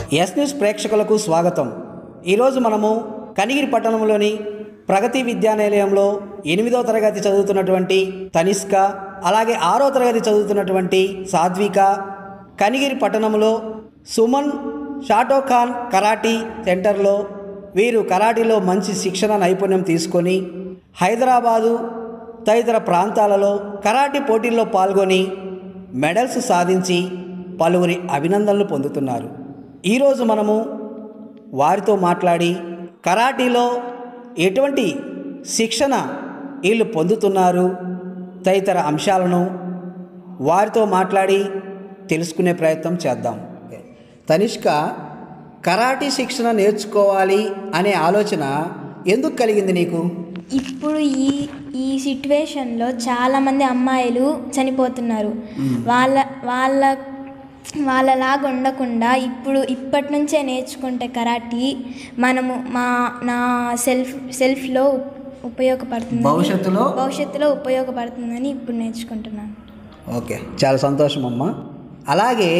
Yes news ప్రేక్షకులకు స్వాగతం ఈరోజు మనము కనిగిరి పట్టణంలోని ప్రగతి విద్యానిలయంలో ఎనిమిదో తరగతి చదువుతున్నటువంటి తనిష్క అలాగే ఆరో తరగతి చదువుతున్నటువంటి సాధ్విక కనిగిరి పట్టణంలో సుమన్ షాటోఖాన్ కరాటీ సెంటర్లో వీరు కరాటీలో మంచి శిక్షణ నైపుణ్యం తీసుకొని హైదరాబాదు తదితర ప్రాంతాలలో కరాటీ పోటీల్లో పాల్గొని మెడల్స్ సాధించి పలువురి అభినందనలు పొందుతున్నారు ఈరోజు మనము వారితో మాట్లాడి కరాటీలో ఎటువంటి శిక్షణ వీళ్ళు పొందుతున్నారు తదితర అంశాలను వారితో మాట్లాడి తెలుసుకునే ప్రయత్నం చేద్దాం తనిష్క కరాటీ శిక్షణ నేర్చుకోవాలి అనే ఆలోచన ఎందుకు కలిగింది నీకు ఇప్పుడు ఈ ఈ సిట్యువేషన్లో చాలామంది అమ్మాయిలు చనిపోతున్నారు వాళ్ళ వాళ్ళ వాళ్ళలాగా ఉండకుండా ఇప్పుడు ఇప్పటి నుంచే నేర్చుకుంటే కరాటీ మనము మా నా సెల్ఫ్ సెల్ఫ్లో ఉపయోగపడుతుంది భవిష్యత్తులో భవిష్యత్తులో ఉపయోగపడుతుందని ఇప్పుడు నేర్చుకుంటున్నాను ఓకే చాలా సంతోషం అమ్మా అలాగే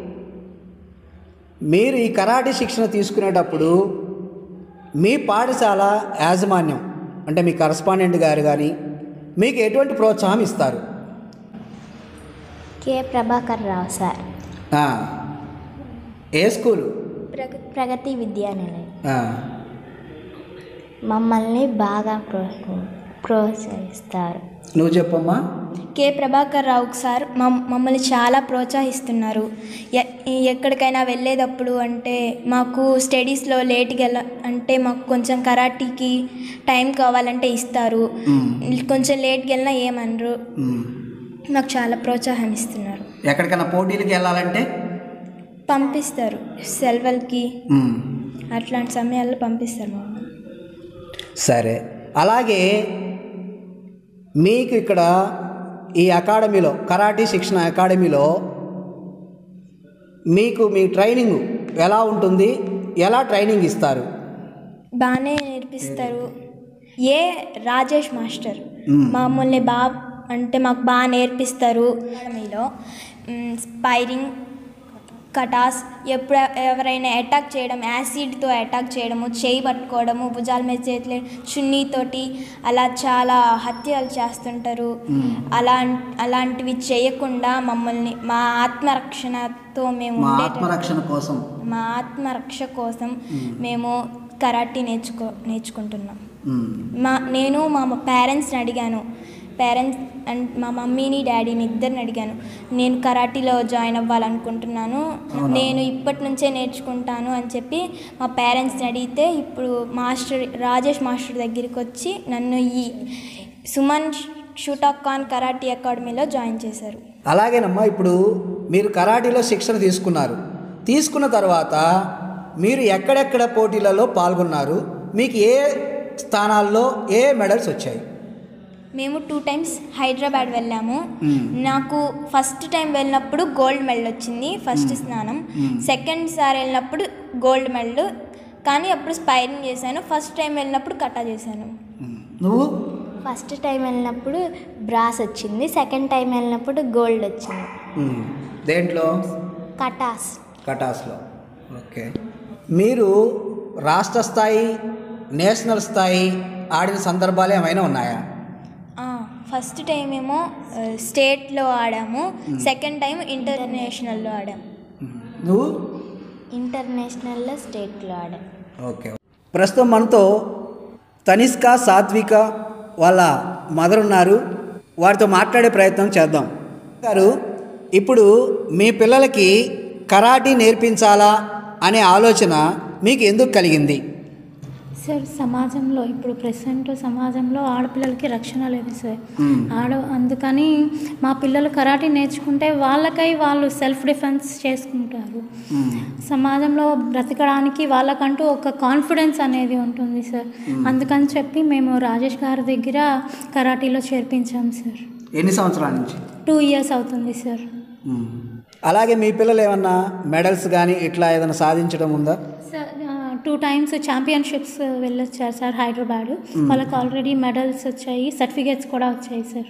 మీరు ఈ కరాటే శిక్షణ తీసుకునేటప్పుడు మీ పాఠశాల యాజమాన్యం అంటే మీ కరస్పాండెంట్ గారు కానీ మీకు ఎటువంటి ప్రోత్సాహం ఇస్తారు కె ప్రభాకర్ రావు సార్ ఆ, ఏ స్కూలు ప్రగ ప్రగతి విద్యానిలయం ఆ, మమ్మల్ని బాగా ప్రో ప్రోత్సహిస్తారు నువ్వు చెప్పమ్మా కె ప్రభాకర్ రావు సార్ మమ్ మమ్మల్ని చాలా ప్రోత్సహిస్తున్నారు ఎ- ఎక్కడికైనా వెళ్ళేటప్పుడు అంటే మాకు స్టడీస్లో లేట్గా వెళ్ళ అంటే మాకు కొంచెం కరాటీకి టైం కావాలంటే ఇస్తారు కొంచెం లేట్గా వెళ్ళినా ఏమనరు ఉమ్. మాకు చాలా ప్రోత్సాహం ఇస్తున్నారు ఎక్కడికైనా పోటీలకి వెళ్ళాలంటే పంపిస్తారు సెలవులకి ఉమ్. అట్లాంటి సమయాల్లో పంపిస్తారు మమ్మల్ని సరే అలాగే మీకు ఇక్కడ ఈ అకాడమీలో కరాటీ శిక్షణ అకాడమీలో మీకు మీ ట్రైనింగ్ ఎలా ఉంటుంది ఎలా ట్రైనింగ్ ఇస్తారు బాగానే నేర్పిస్తారు ఏ రాజేష్ మాస్టర్ మమ్మల్ని బాగా అంటే మాకు బాగా నేర్పిస్తారు మీలో స్పైరింగ్ కటాస్ ఎప్పుడు ఎవరైనా అటాక్ చేయడం యాసిడ్తో అటాక్ చేయడము చేయి పట్టుకోవడము భుజాల మీద చేతులు చున్నీతోటి అలా చాలా హత్యలు చేస్తుంటారు అలా అలాంటివి చేయకుండా మమ్మల్ని మా ఆత్మరక్షణతో మేము మా ఉండేట ఆత్మరక్షణ కోసం మా ఆత్మరక్ష కోసం మేము కరాటీ నేర్చుకో నేర్చుకుంటున్నాం ఉమ్. మా నేను మా పేరెంట్స్ని అడిగాను పేరెంట్స్ అండ్ మా మమ్మీని డాడీని ఇద్దరిని అడిగాను నేను కరాటీలో జాయిన్ అవ్వాలనుకుంటున్నాను నేను ఇప్పటి నుంచే నేర్చుకుంటాను అని చెప్పి మా పేరెంట్స్ని అడిగితే ఇప్పుడు మాస్టర్ రాజేష్ మాస్టర్ దగ్గరికి వచ్చి నన్ను ఈ సుమన్ షూటాక్ ఖాన్ కరాటీ అకాడమీలో జాయిన్ చేశారు అలాగేనమ్మా ఇప్పుడు మీరు కరాటీలో శిక్షణ తీసుకున్నారు తీసుకున్న తర్వాత మీరు ఎక్కడెక్కడ పోటీలలో పాల్గొన్నారు మీకు ఏ స్థానాల్లో ఏ మెడల్స్ వచ్చాయి మేము టూ టైమ్స్ హైదరాబాద్ వెళ్ళాము మ్మ్. నాకు ఫస్ట్ టైం వెళ్ళినప్పుడు గోల్డ్ మెడల్ వచ్చింది ఫస్ట్ స్నానం సెకండ్ సారి వెళ్ళినప్పుడు గోల్డ్ మెడల్ కానీ అప్పుడు స్పైరింగ్ చేశాను ఫస్ట్ టైం వెళ్ళినప్పుడు కట్టా చేశాను ఉమ్. నువ్వు ఫస్ట్ టైం వెళ్ళినప్పుడు బ్రాస్ వచ్చింది సెకండ్ టైం వెళ్ళినప్పుడు గోల్డ్ వచ్చింది ఉమ్. దేంట్లో కటాస్ కటాస్లో ఓకే మీరు రాష్ట్ర స్థాయి నేషనల్ స్థాయి ఆడిన సందర్భాలు ఏమైనా ఉన్నాయా ఆ, ఫస్ట్ టైం ఏమో ఆ, స్టేట్లో ఆడాము సెకండ్ టైం ఇంటర్నేషనల్లో ఆడాము ఉమ్. నువ్వు ఇంటర్నేషనల్లో స్టేట్లో ఆడాం ఓకే ప్రస్తుతం మనతో తనిష్క సాత్విక వాళ్ళ మదర్ ఉన్నారు వారితో మాట్లాడే ప్రయత్నం చేద్దాం గారు ఇప్పుడు మీ పిల్లలకి కరాటీ నేర్పించాలా అనే ఆలోచన మీకు ఎందుకు కలిగింది సార్ సమాజంలో ఇప్పుడు ప్రెసెంట్ సమాజంలో ఆడపిల్లలకి రక్షణ లేదు సార్ ఆడ అందుకని మా పిల్లలు కరాటీ నేర్చుకుంటే వాళ్ళకై వాళ్ళు సెల్ఫ్ డిఫెన్స్ చేసుకుంటారు సమాజంలో బ్రతకడానికి వాళ్ళకంటూ ఒక కాన్ఫిడెన్స్ అనేది ఉంటుంది సార్ అందుకని చెప్పి మేము రాజేష్ గారి దగ్గర కరాటీలో చేర్పించాం సార్ ఎన్ని సంవత్సరాల నుంచి టూ ఇయర్స్ అవుతుంది సార్ అలాగే మీ పిల్లలు ఏమన్నా మెడల్స్ కానీ ఇట్లా ఏదైనా సాధించడం ఉందా సార్ టూ టైమ్స్ ఛాంపియన్షిప్స్ వెళ్ళొచ్చారు సార్ హైదరాబాద్ వాళ్ళకి ఆల్రెడీ మెడల్స్ వచ్చాయి సర్టిఫికేట్స్ కూడా వచ్చాయి సార్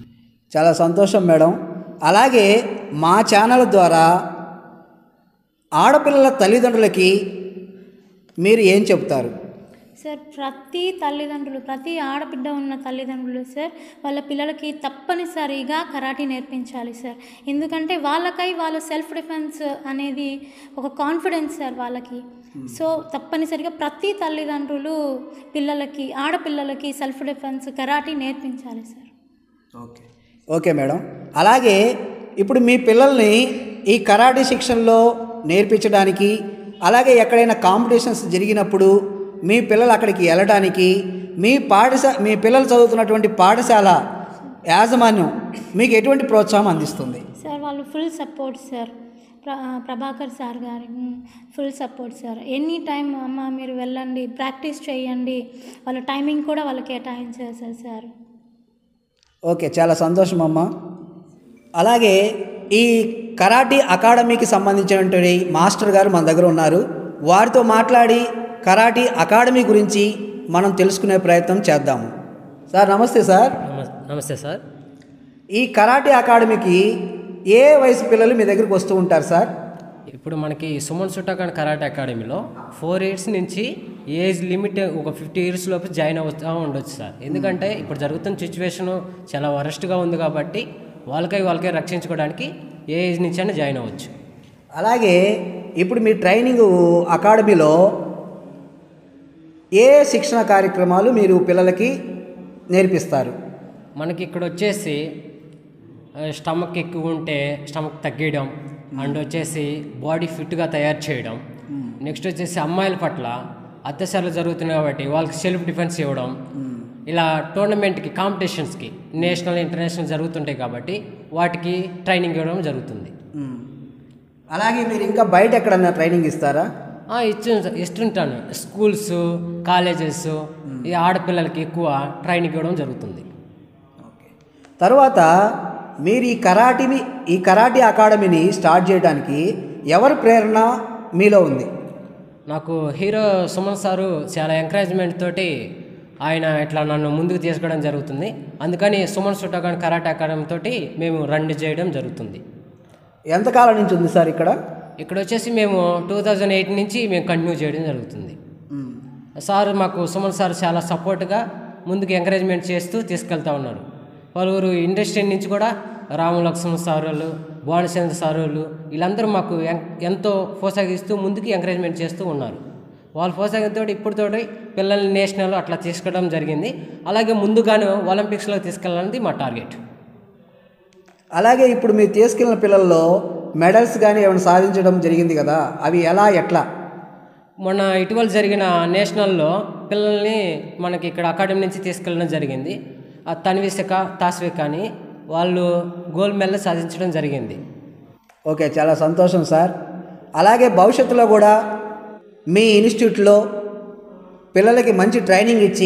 చాలా సంతోషం మేడం అలాగే మా ఛానల్ ద్వారా ఆడపిల్లల తల్లిదండ్రులకి మీరు ఏం చెప్తారు సార్ ప్రతి తల్లిదండ్రులు ప్రతి ఆడబిడ్డ ఉన్న తల్లిదండ్రులు సార్ వాళ్ళ పిల్లలకి తప్పనిసరిగా కరాటీ నేర్పించాలి సార్ ఎందుకంటే వాళ్ళకై వాళ్ళ సెల్ఫ్ డిఫెన్స్ అనేది ఒక కాన్ఫిడెన్స్ సార్ వాళ్ళకి సో తప్పనిసరిగా ప్రతి తల్లిదండ్రులు పిల్లలకి ఆడపిల్లలకి సెల్ఫ్ డిఫెన్స్ కరాటీ నేర్పించాలి సార్ ఓకే ఓకే మేడం అలాగే ఇప్పుడు మీ పిల్లల్ని ఈ కరాటే శిక్షణలో నేర్పించడానికి అలాగే ఎక్కడైనా కాంపిటీషన్స్ జరిగినప్పుడు మీ పిల్లలు అక్కడికి వెళ్ళడానికి మీ పాఠశాల మీ పిల్లలు చదువుతున్నటువంటి పాఠశాల యాజమాన్యం మీకు ఎటువంటి ప్రోత్సాహం అందిస్తుంది సార్ వాళ్ళు ఫుల్ సపోర్ట్ సార్ ప్ర ప్రభాకర్ సార్ గారి full support sir any time అమ్మ మీరు వెళ్ళండి ప్రాక్టీస్ చేయండి వాళ్ళ టైమింగ్ కూడా వాళ్ళకి కేటాయించారు సార్ సార్ ఓకే చాలా సంతోషం అమ్మ అలాగే ఈ కరాటీ అకాడమీకి సంబంధించినటువంటి మాస్టర్ గారు మన దగ్గర ఉన్నారు వారితో మాట్లాడి కరాటీ అకాడమీ గురించి మనం తెలుసుకునే ప్రయత్నం చేద్దాము సార్ నమస్తే సార్ నమ- నమస్తే సార్ ఈ కరాటీ అకాడమీకి ఏ వయసు పిల్లలు మీ దగ్గరికి వస్తూ ఉంటారు సార్ ఇప్పుడు మనకి సుమన్ సుటాకాన్ కరాటే అకాడమీలో ఫోర్ ఇయర్స్ నుంచి ఏజ్ లిమిట్ ఒక ఫిఫ్టీ ఇయర్స్ లోపు జాయిన్ అవుతూ ఉండొచ్చు సార్ ఎందుకంటే ఇప్పుడు జరుగుతున్న సిచ్యువేషన్ చాలా వరస్ట్గా ఉంది కాబట్టి వాళ్ళకై వాళ్ళకై రక్షించుకోవడానికి ఏ ఏజ్ నుంచి అయినా జాయిన్ అవ్వచ్చు అలాగే ఇప్పుడు మీ ట్రైనింగ్ అకాడమీలో ఏ శిక్షణ కార్యక్రమాలు మీరు పిల్లలకి నేర్పిస్తారు మనకి ఇక్కడ వచ్చేసి స్టమక్ ఎక్కువ ఉంటే స్టమక్ తగ్గేయడం అండ్ వచ్చేసి బాడీ ఫిట్గా తయారు చేయడం నెక్స్ట్ వచ్చేసి అమ్మాయిల పట్ల అత్యాచారాలు జరుగుతున్నాయి కాబట్టి వాళ్ళకి సెల్ఫ్ డిఫెన్స్ ఇవ్వడం ఇలా టోర్నమెంట్కి కాంపిటీషన్స్కి నేషనల్ ఇంటర్నేషనల్ జరుగుతుంటాయి కాబట్టి వాటికి ట్రైనింగ్ ఇవ్వడం జరుగుతుంది మ్మ్. అలాగే మీరు ఇంకా బయట ఎక్కడన్నా ట్రైనింగ్ ఇస్తారా ఆ, ఇచ్చు ఇస్తుంటాను స్కూల్స్ కాలేజెస్ ఈ ఆడపిల్లలకి ఎక్కువ ట్రైనింగ్ ఇవ్వడం జరుగుతుంది తర్వాత మీరు ఈ కరాటీని ఈ కరాటీ అకాడమీని స్టార్ట్ చేయడానికి ఎవరి ప్రేరణ మీలో ఉంది నాకు హీరో సుమన్ సారు చాలా ఎంకరేజ్మెంట్ తోటి ఆయన ఇట్లా నన్ను ముందుకు తీసుకోవడం జరుగుతుంది అందుకని సుమన్ సుటాగాన్ కరాటే అకాడమీ తోటి మేము రన్ చేయడం జరుగుతుంది ఎంతకాలం నుంచి ఉంది సార్ ఇక్కడ ఇక్కడ వచ్చేసి మేము టూ థౌజండ్ ఎయిట్ నుంచి మేము కంటిన్యూ చేయడం జరుగుతుంది సార్ మాకు సుమన్ సార్ చాలా సపోర్ట్గా ముందుకు ఎంకరేజ్మెంట్ చేస్తూ తీసుకెళ్తా ఉన్నారు పలువురు ఇండస్ట్రీ నుంచి కూడా రాము లక్ష్మణ్ సార్ వాళ్ళు భానుచంద్ర సార్ వాళ్ళు వీళ్ళందరూ మాకు ఎం- ఎంతో ప్రోత్సహిస్తూ ముందుకు ఎంకరేజ్మెంట్ చేస్తూ ఉన్నారు వాళ్ళ ప్రోత్సాహంతో ఇప్పుడుతో పిల్లల్ని నేషనల్ అట్లా తీసుకోవడం జరిగింది అలాగే ముందుగాను ఒలింపిక్స్లో తీసుకెళ్ళాలన్నది మా టార్గెట్ అలాగే ఇప్పుడు మీరు తీసుకెళ్ళిన పిల్లల్లో మెడల్స్ కానీ ఏమైనా సాధించడం జరిగింది కదా అవి ఎలా ఎట్లా మొన్న ఇటీవల జరిగిన నేషనల్లో పిల్లల్ని మనకి ఇక్కడ అకాడమీ నుంచి తీసుకెళ్ళడం జరిగింది ఆ తన్విసిక తాస్విక్ అని వాళ్ళు గోల్డ్ మెడల్ సాధించడం జరిగింది ఓకే చాలా సంతోషం సార్ అలాగే భవిష్యత్తులో కూడా మీ ఇన్స్టిట్యూట్లో పిల్లలకి మంచి ట్రైనింగ్ ఇచ్చి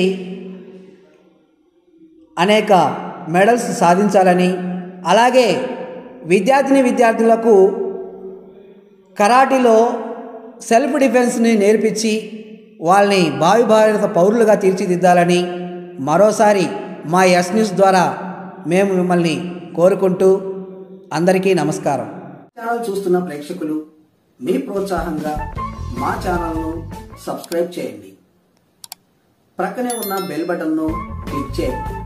అనేక మెడల్స్ సాధించాలని అలాగే విద్యార్థిని విద్యార్థులకు కరాటీలో సెల్ఫ్ డిఫెన్స్ని నేర్పించి వాళ్ళని భావి భారత పౌరులుగా తీర్చిదిద్దాలని మరోసారి మా ఎస్ న్యూస్ ద్వారా మేము మిమ్మల్ని కోరుకుంటూ అందరికీ నమస్కారం ఛానల్ చూస్తున్న ప్రేక్షకులు మీ ప్రోత్సాహంగా మా ఛానల్ను సబ్స్క్రైబ్ చేయండి ప్రక్కనే ఉన్న బెల్ బటన్ను క్లిక్ చేయండి